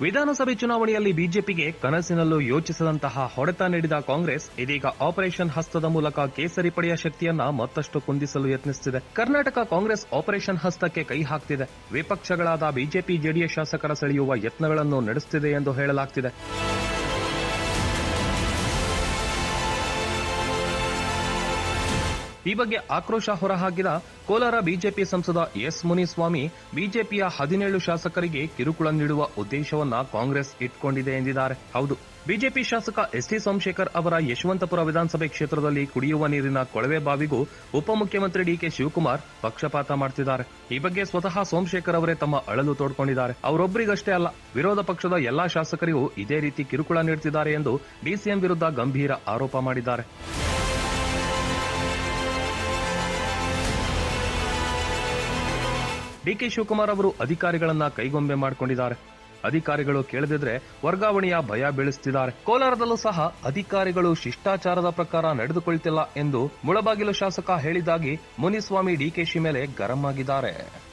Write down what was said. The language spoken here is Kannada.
ವಿಧಾನಸಭೆ ಚುನಾವಣೆಯಲ್ಲಿ ಬಿಜೆಪಿಗೆ ಕನಸಿನಲ್ಲೂ ಯೋಚಿಸದಂತಹ ಹೊಡೆತ ನೀಡಿದ ಕಾಂಗ್ರೆಸ್ ಇದೀಗ ಆಪರೇಷನ್ ಹಸ್ತದ ಮೂಲಕ ಕೇಸರಿ ಪಡೆಯ ಶಕ್ತಿಯನ್ನ ಮತ್ತಷ್ಟು ಕುಂದಿಸಲು ಯತ್ನಿಸುತ್ತಿದೆ ಕರ್ನಾಟಕ ಕಾಂಗ್ರೆಸ್ ಆಪರೇಷನ್ ಹಸ್ತಕ್ಕೆ ಕೈ ಹಾಕ್ತಿದೆ ವಿಪಕ್ಷಗಳಾದ ಬಿಜೆಪಿ ಜೆಡಿಎಸ್ ಶಾಸಕರ ಸೆಳೆಯುವ ಯತ್ನಗಳನ್ನು ನಡೆಸುತ್ತಿದೆ ಎಂದು ಹೇಳಲಾಗ್ತಿದೆ ಈ ಬಗ್ಗೆ ಆಕ್ರೋಶ ಹೊರಹಾಕಿದ ಕೋಲಾರ ಬಿಜೆಪಿ ಸಂಸದ ಎಸ್ ಮುನಿಸ್ವಾಮಿ ಬಿಜೆಪಿಯ ಹದಿನೇಳು ಶಾಸಕರಿಗೆ ಕಿರುಕುಳ ನೀಡುವ ಉದ್ದೇಶವನ್ನ ಕಾಂಗ್ರೆಸ್ ಇಟ್ಕೊಂಡಿದೆ ಎಂದಿದ್ದಾರೆ ಹೌದು ಬಿಜೆಪಿ ಶಾಸಕ ಎಸ್ ಟಿ ಸೋಮಶೇಖರ್ ಅವರ ಯಶವಂತಪುರ ವಿಧಾನಸಭೆ ಕ್ಷೇತ್ರದಲ್ಲಿ ಕುಡಿಯುವ ನೀರಿನ ಕೊಳವೆ ಬಾವಿಗೂ ಉಪಮುಖ್ಯಮಂತ್ರಿ ಡಿಕೆ ಶಿವಕುಮಾರ್ ಪಕ್ಷಪಾತ ಮಾಡ್ತಿದ್ದಾರೆ ಈ ಬಗ್ಗೆ ಸ್ವತಃ ಸೋಮಶೇಖರ್ ಅವರೇ ತಮ್ಮ ಅಳಲು ತೋಡ್ಕೊಂಡಿದ್ದಾರೆ ಅವರೊಬ್ಬರಿಗಷ್ಟೇ ಅಲ್ಲ ವಿರೋಧ ಪಕ್ಷದ ಎಲ್ಲಾ ಶಾಸಕರಿಗೂ ಇದೇ ರೀತಿ ಕಿರುಕುಳ ನೀಡುತ್ತಿದ್ದಾರೆ ಎಂದು ಡಿಸಿಎಂ ವಿರುದ್ಧ ಗಂಭೀರ ಆರೋಪ ಮಾಡಿದ್ದಾರೆ ಡಿಕೆ ಶಿವಕುಮಾರ್ ಅವರು ಅಧಿಕಾರಿಗಳನ್ನ ಕೈಗೊಂಬೆ ಮಾಡಿಕೊಂಡಿದ್ದಾರೆ ಅಧಿಕಾರಿಗಳು ಕೇಳದಿದ್ರೆ ವರ್ಗಾವಣೆಯ ಭಯ ಬೀಳಿಸುತ್ತಿದ್ದಾರೆ ಕೋಲಾರದಲ್ಲೂ ಸಹ ಅಧಿಕಾರಿಗಳು ಶಿಷ್ಟಾಚಾರದ ಪ್ರಕಾರ ನಡೆದುಕೊಳ್ತಿಲ್ಲ ಎಂದು ಮುಳಬಾಗಿಲು ಶಾಸಕ ಹೇಳಿದ್ದಾಗಿ ಮುನಿಸ್ವಾಮಿ ಡಿಕೆಶಿ ಮೇಲೆ ಗರಂ ಆಗಿದ್ದಾರೆ